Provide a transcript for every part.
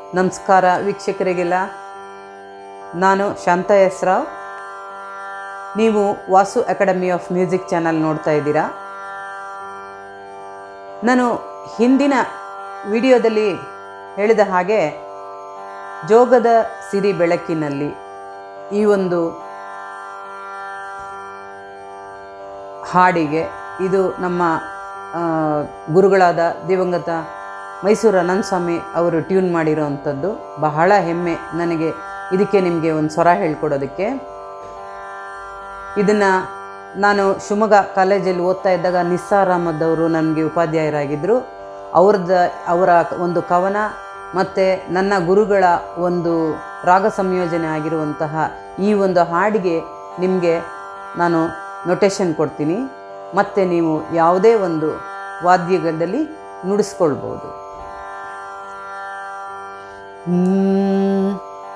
ನಮಸ್ಕಾರ ವೀಕ್ಷಕರಿಗೆಲ್ಲ ನಾನು ಶಾಂತ ಎಸ್ ರಾವ್ ನೀವು Vasu academy of music channel ನೋಡ್ತಾ ಇದ್ದೀರಾ ನಾನು ಹಿಂದಿನ ವಿಡಿಯೋದಲ್ಲಿ ಹೇಳಿದ ಹಾಗೆ ಜೋಗದ ಸಿರಿ ಬೆಳಕಿನಲ್ಲಿ ಈ ಒಂದು ಹಾಡಿಗೆ ಇದು ನಮ್ಮ ಆ, ಗುರುಗಳಾದ ದಿವಂಗತ ಮೈಸೂರು ಅನಂತ ಸ್ವಾಮಿ ಅವರು ಟ್ಯೂನ್ ಮಾಡಿರೋವಂಥದ್ದು ಬಹಳ ಹೆಮ್ಮೆ ನನಗೆ ಇದಕ್ಕೆ ನಿಮಗೆ ಒಂದು ಸ್ವರ ಹೇಳ್ಕೊಡೋದಕ್ಕೆ ಇದನ್ನು ನಾನು ಶಿವಮೊಗ್ಗ ಕಾಲೇಜಲ್ಲಿ ಓದ್ತಾ ಇದ್ದಾಗ ನಿಸ್ಸಾರ್ ಅಹಮದ್ ಅವರು ನನಗೆ ಉಪಾಧ್ಯಾಯರಾಗಿದ್ದರು ಅವ್ರದ್ದು ಅವರ ಒಂದು ಕವನ ಮತ್ತು ನನ್ನ ಗುರುಗಳ ಒಂದು ರಾಗ ಸಂಯೋಜನೆ ಆಗಿರುವಂತಹ ಈ ಒಂದು ಹಾಡಿಗೆ ನಿಮಗೆ ನಾನು ನೊಟೇಷನ್ ಕೊಡ್ತೀನಿ ಮತ್ತು ನೀವು ಯಾವುದೇ ಒಂದು ವಾದ್ಯದಲ್ಲಿ ನುಡಿಸ್ಕೊಳ್ಬೋದು ಹ್ಮ್.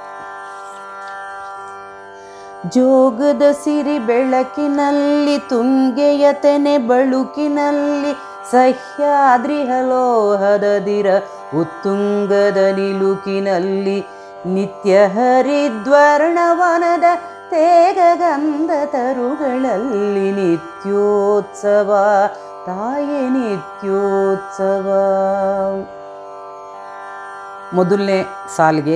ಜೋಗದ ಸಿರಿ ಬೆಳಕಿನಲ್ಲಿ ತುಂಗೆಯ ತೆನೆ ಬಳುಕಿನಲ್ಲಿ ಸಹ್ಯಾದ್ರಿ ಹಲೋಹದದಿರ ಉತ್ತುಂಗದ ನಿಲುಕಿನಲ್ಲಿ ನಿತ್ಯ ಹರಿದ್ವರ್ಣವನದ ತೇಗಗಂಧ ತರುಗಳಲ್ಲಿ ನಿತ್ಯೋತ್ಸವ ತಾಯೇ ನಿತ್ಯೋತ್ಸವ ಮೊದಲನೇ ಸಾಲಿಗೆ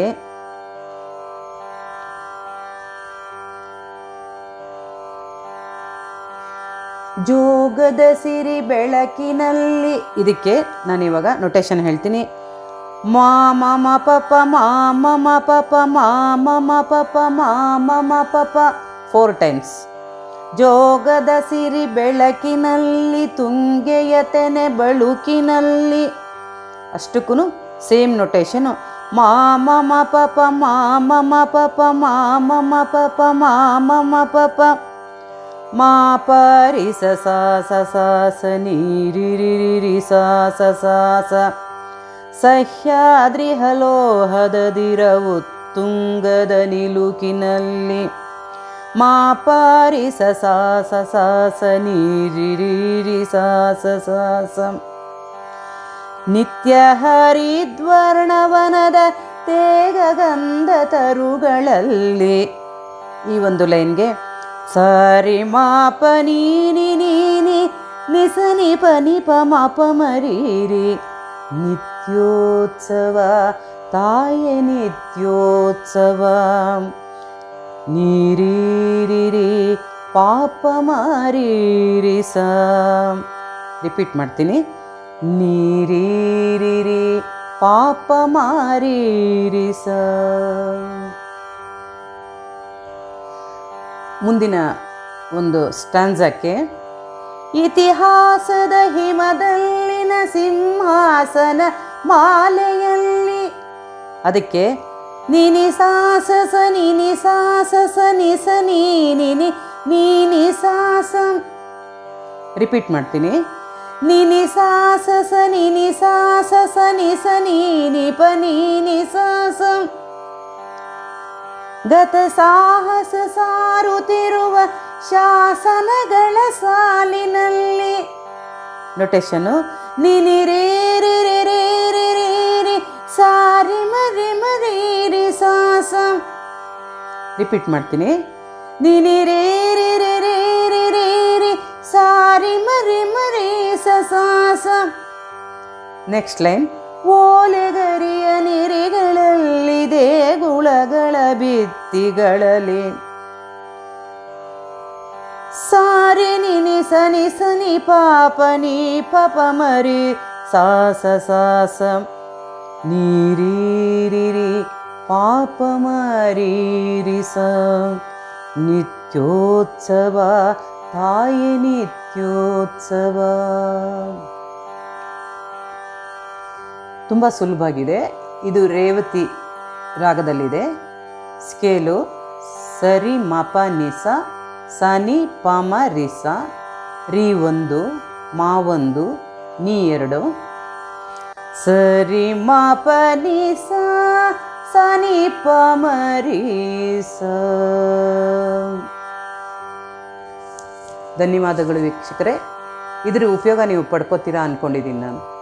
ಜೋಗದ ಸಿರಿ ಬೆಳಕಿನಲ್ಲಿ ಇದಕ್ಕೆ ನಾನು ಇವಾಗ ನೊಟೇಶನ್ ಹೇಳ್ತೀನಿ ಮಾ ಮಮ ಪಪ ಮಾ ಮಮ ಪಪ ಮಾ ಮಮ ಪಪ ಮಾ ಮಮ ಪಪ ಫೋರ್ ಟೈಮ್ಸ್ ಜೋಗದ ಸಿರಿ ಬೆಳಕಿನಲ್ಲಿ ತುಂಗೆಯ ತೆನೆ ಬಳುಕಿನಲ್ಲಿ ಅಷ್ಟಕ್ಕೂ ಸೇಮ್ ನೊಟೇಶನು ಮಾ ಮಮ ಪಪ ಮಾ ಮಮ ಪಪ ಮಾ ಮಮ ಪಪ ಮಾ ಮಮ ಪಪ ಮಾ ಪರಿ ಸ ಸಾ ಸ ಸಾ ಸ ನೀ ರಿ ರಿ ರಿ ರಿ ಸಾ ಸ ಸಾ ಸ ಸಹ್ಯಾದ್ರಿ ಹಲೋಹದದಿರವು ತುಂಗದ ನಿಲುಕಿನಲ್ಲಿ ಮಾ ಪರಿ ಸ ಸಾ ಸ ಸಾ ಸ ನೀ ರಿ ರಿ ರಿ ಸಾ ಸ ಸಾ ಸ ನಿತ್ಯ ಹರಿದ್ವರ್ಣವನದ ತೇಗಗಂಧ ತರುಗಳಲ್ಲಿ ಈ ಒಂದು ಲೈನ್ಗೆ ಸರಿ ಮಾಪ ನೀನಿ ನೀನಿ ನಿಸನಿ ಪನಿ ಪ ಮಾಪ ಮರೀರಿ ನಿತ್ಯೋತ್ಸವ ತಾಯೇ ನಿತ್ಯೋತ್ಸವ ನೀರೀರಿರಿ ಪಾಪ ಮಾರೀರಿ ಸ ರಿಪೀಟ್ ಮಾಡ್ತೀನಿ ನೀರೀರಿರಿ ಪಾಪ ಮಾರೀರಿ ಸ ಮುಂದಿನ ಒಂದು ಸ್ಟ್ಯಾನ್ಸಕ್ಕೆ ಇತಿಹಾಸದ ಹಿಮದಲ್ಲಿನ ಸಿಂಹಾಸನ ಮಾಲೆಯಲ್ಲಿ ಅದಕ್ಕೆ ನಿನಿ ಸಾಸ ಸ ನಿನಿ ಸಾಸ ಸ ನಿ ಸ ನೀ ನಿನಿ ನೀನಿ ಸಾಸ ರಿಪೀಟ್ ಮಾಡ್ತೀನಿ ನಿನಿ ಸಾಸ ಸ ನಿನಿ ಸಾಸ ಸ ನಿ ಸ ನೀ ನಿ ಪ ನೀನಿ ಸಾಸ ಗತ ಸಾಹಸ ಸಾರುತ್ತಿರುವ ಶಾಸನಗಳ ಸಾಲಿನಲ್ಲಿ ನೊಟೇಶನು ನಿನಿ ರೇ ರೇ ರೇ ರೇ ರೇ ರೇ ರೇ ಸಾರಿ ಮರಿ ಮರಿ ರೇ ಸಾಸ ರಿಪೀಟ್ ಮಾಡ್ತೀನಿ ನಿನಿ ರೇ ರೇ ರೇ ರೇ ರೇ ರೇ ರೇ ಸಾರಿ ಮರಿ ಮರಿ ಸ ಸಾಸ ನೆಕ್ಸ್ಟ್ ಲೈನ್ ಓಲೆಗರಿಯ ನಿರಿಗಳಲ್ಲಿ ದೇಗುಳಗಳ ಭಿತ್ತಿಗಳಲ್ಲಿ ಸಾರಿ ನಿನಿ ಸನಿ ಸನಿ ಪಾಪ ನೀ ಪಪ ಮರಿ ಸಾಸ ಸಾಸ ನೀರೀರಿರಿ ಪಾಪ ಮರೀರಿ ಸ ನಿತ್ಯೋತ್ಸವ ತಾಯಿ ನಿತ್ಯೋತ್ಸವ ತುಂಬ ಸುಲಭವಾಗಿದೆ ಇದು ರೇವತಿ ರಾಗದಲ್ಲಿದೆ ಸ್ಕೇಲು ಸರಿ ಮಪ ನಿಸ ಸನಿ ಪಮ ರಿಸ ರಿ ಒಂದು ಮಾ ಒಂದು ನೀ ಎರಡು ಸರಿ ಮಪ ನಿಸ ಸನಿ ಪಮ ರಿಸ ಧನ್ಯವಾದಗಳು ವೀಕ್ಷಕರೇ ಇದರ ಉಪಯೋಗ ನೀವು ಪಡ್ಕೋತೀರಾ ಅಂದ್ಕೊಂಡಿದ್ದೀನಿ ನಾನು